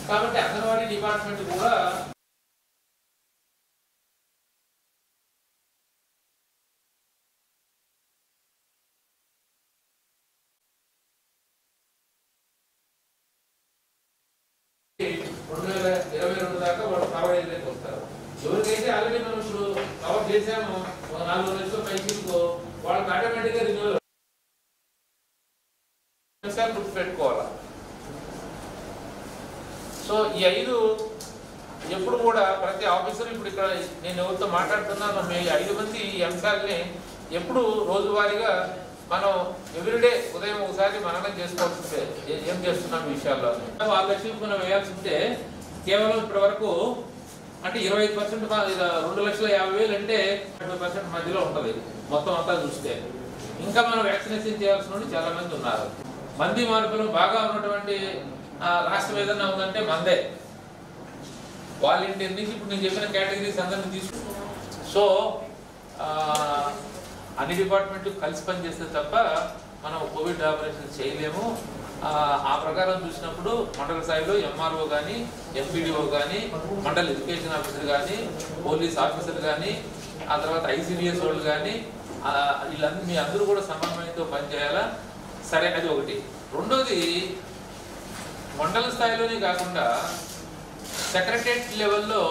కాబట్టి అంగన్వాడీ డిపార్ట్మెంట్ కూడా రెండు వేల ఇరవై రెండు దాకా వాళ్ళు కవరేజ్లోకి వస్తారు ఎవరికైతే ఆల్రెడీ మనం ఇప్పుడు కవర్ చేసామో ఒక నాలుగు లక్షల పైసలకు వాళ్ళకి ఆటోమేటిక్గా రిన్యూవల్ అంశాలు గుర్తుపెట్టుకోవాలి సో ఈ ఐదు ఎప్పుడు కూడా ప్రతి ఆఫీసర్ ఇప్పుడు ఇక్కడ నేను ఎవరితో మాట్లాడుతున్నాను మీ ఐదు మంది ఈ అంశాలని ఎప్పుడు రోజువారీగా మనం ఎవ్రీడే ఉదయం ఒకసారి మననం చేసుకోవాల్సిందే ఏ- ఏం చేస్తున్నాం ఈ విషయాల్లో ఆరు లక్షలకు మనం వేయాల్సి ఉంటే కేవలం ఇప్పటి వరకు అంటే ఇరవై ఐదు పర్సెంట్ రెండు లక్షల యాభై వేలు అంటే ఇరవై పర్సెంట్ మధ్యలో ఉంటుంది మొత్తం అంతా చూస్తే ఇంకా మనం వ్యాక్సినేషన్ చేయాల్సిన వాళ్ళు చాలా మంది ఉన్నారు మంది మార్పులు బాగా ఉన్నటువంటి ఆ, రాష్ట్రం ఏదైనా ఉందంటే మందే వాలంటీర్ నుంచి ఇప్పుడు నేను చెప్పిన కేటగిరీస్ అందరిని తీసుకు సో ఆ, అన్ని డిపార్ట్మెంట్లు కలిసి పనిచేస్తే తప్ప మనం కోవిడ్ ఆపరేషన్ చేయలేము ఆ, ఆ ప్రకారం చూసినప్పుడు మండల స్థాయిలో ఎంఆర్ఓ కానీ ఎంపీడీఓ కానీ మండల ఎడ్యుకేషన్ ఆఫీసర్ కానీ పోలీస్ ఆఫీసర్ కానీ ఆ తర్వాత ఐసీడీఎస్ వాళ్ళు కానీ వీళ్ళందరూ మీ అందరూ కూడా సమన్వయంతో పనిచేయాలా సరే అది ఒకటి రెండోది మండల స్థాయిలోనే కాకుండా సెక్రటరేట్ లెవెల్లో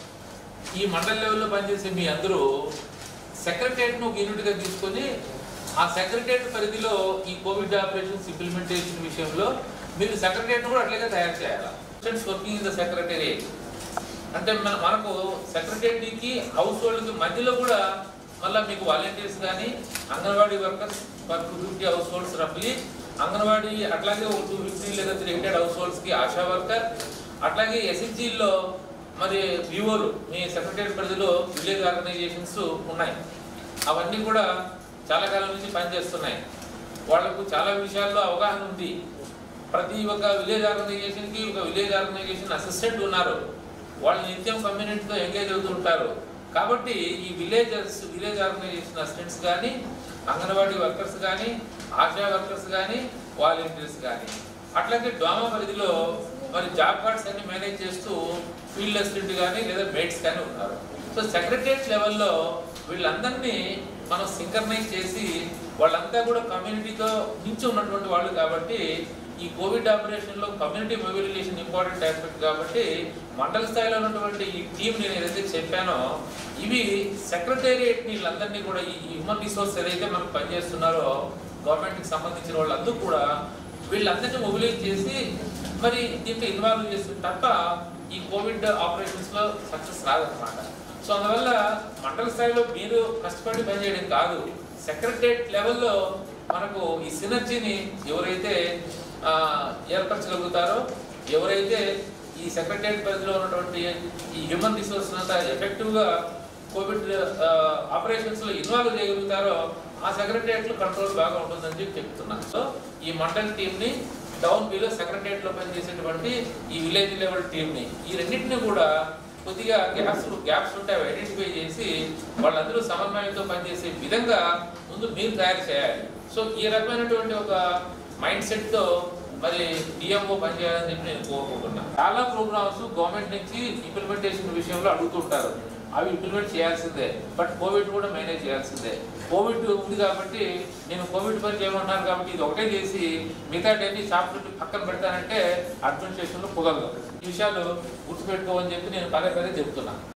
ఈ మండల లెవెల్లో పనిచేసే మీ అందరూ సెక్రటరేట్ను ఒక యూనిట్గా తీసుకొని ఆ సెక్రటరేట్ పరిధిలో ఈ కోవిడ్ ఆపరేషన్స్ ఇంప్లిమెంటేషన్ విషయంలో మీరు సెక్రటరేట్ కూడా అట్లాగే తయారు చేయాలి వర్కింగ్ ఇన్ ద సెక్రటేరియట్ అంటే మన మనకు సెక్రటరీకి హౌస్ హోల్డ్కి మధ్యలో కూడా మళ్ళీ మీకు వాలంటీర్స్ కానీ anganwadi workers for two fifty households రఫ్లీ అంగన్వాడీ అట్లాగే ఒక టూ ఫిఫ్టీ లేదా త్రీ హండ్రెడ్ హౌస్ హోల్డ్స్కి ఆశా వర్కర్ అట్లాగే ఎస్హెచ్జిల్లో మరి వివోలు మీ సెక్రటరీ పరిధిలో విలేజ్ ఆర్గనైజేషన్స్ ఉన్నాయి అవన్నీ కూడా చాలా కాలం నుంచి పనిచేస్తున్నాయి వాళ్ళకు చాలా విషయాల్లో అవగాహన ఉంది ప్రతి ఒక్క విలేజ్ ఆర్గనైజేషన్కి ఒక విలేజ్ ఆర్గనైజేషన్ అసిస్టెంట్ ఉన్నారు వాళ్ళు నిత్యం కమ్యూనిటీతో ఎంగేజ్ అవుతుంటారు కాబట్టి ఈ విలేజర్స్ విలేజ్ ఆర్గనైజేషన్ అసిస్టెంట్స్ కానీ అంగన్వాడీ వర్కర్స్ కానీ ఆశా వర్కర్స్ కానీ వాలంటీర్స్ కానీ అట్లాగే డ్వామా పరిధిలో మరి జాబ్ కార్డ్స్ అన్ని మేనేజ్ చేస్తూ ఫీల్డ్ అసిస్టెంట్ కానీ లేదా మేట్స్ కానీ ఉన్నారు సో సెక్రటరియట్ లెవెల్లో వీళ్ళందరినీ మనం సింకర్నైజ్ చేసి వాళ్ళంతా కూడా కమ్యూనిటీతో మించి ఉన్నటువంటి వాళ్ళు కాబట్టి ఈ కోవిడ్ ఆపరేషన్ లో కమ్యూనిటీ మొబిలైజేషన్ ఇంపార్టెంట్ ఆస్పెక్ట్ కాబట్టి మండల స్థాయిలో ఉన్నటువంటి ఈ టీం నేను ఏదైతే చెప్పానో ఇవి సెక్రటేరియట్ వీళ్ళందరినీ కూడా ఈ హ్యూమన్ రిసోర్స్ ఏదైతే మనకు పనిచేస్తున్నారో గవర్నమెంట్ కి సంబంధించిన వాళ్ళందరూ కూడా వీళ్ళందరినీ మొబిలైజ్ చేసి మరి దీంట్లో ఇన్వాల్వ్ చేస్తుంది తప్ప ఈ కోవిడ్ ఆపరేషన్స్ లో సక్సెస్ రాదన్నమాట సో అందువల్ల మండల స్థాయిలో మీరు కష్టపడి పనిచేయడం కాదు సెక్రటరేట్ లెవెల్లో మనకు ఈ సినర్జీని ఎవరైతే ఆ, ఏర్పరచగలుగుతారో ఎవరైతే ఈ సెక్రటరేట్ పరిధిలో ఉన్నటువంటి ఈ హ్యూమన్ రిసోర్స్ అంతా ఎఫెక్టివ్గా కోవిడ్ ఆపరేషన్స్ లో ఇన్వాల్వ్ చేయగలుగుతారో ఆ సెక్రటరియట్ లో కంట్రోల్ బాగా ఉంటుందని చెప్పి చెప్తున్నాను సో ఈ మండల్ టీమ్ ని డౌన్ బిలో సెక్రటరియట్ లో పనిచేసేటువంటి ఈ విలేజ్ లెవెల్ టీమ్ ని ఈ రెండింటిని కూడా కొద్దిగా గ్యాప్స్ గ్యాప్స్ ఉంటే అవి ఐడెంటిఫై చేసి వాళ్ళందరూ సమన్వయంతో పనిచేసే విధంగా ముందు మీరు తయారు చేయాలి సో ఈ రకమైనటువంటి ఒక మైండ్ సెట్ తో మరి డిఎంఓ పనిచేయాలని చెప్పి నేను కోరుకుంటున్నాను చాలా ప్రోగ్రామ్స్ గవర్నమెంట్ నుంచి ఇంప్లిమెంటేషన్ విషయంలో అడుగుతుంటారు అవి ఇంప్లిమెంట్ చేయాల్సిందే బట్ కోవిడ్ కూడా మేనేజ్ చేయాల్సిందే కోవిడ్ ఉంది కాబట్టి నేను కోవిడ్ పని చేయమన్నారు కాబట్టి ఇది ఒకటే చేసి మిగతా డైలీ సాఫ్ట్వేర్ పక్కన పెడతానంటే అడ్మినిస్ట్రేషన్లో కుదరదు ఈ విషయాలు గుర్తుపెట్టుకోమని చెప్పి నేను పదే పదే చెప్తున్నాను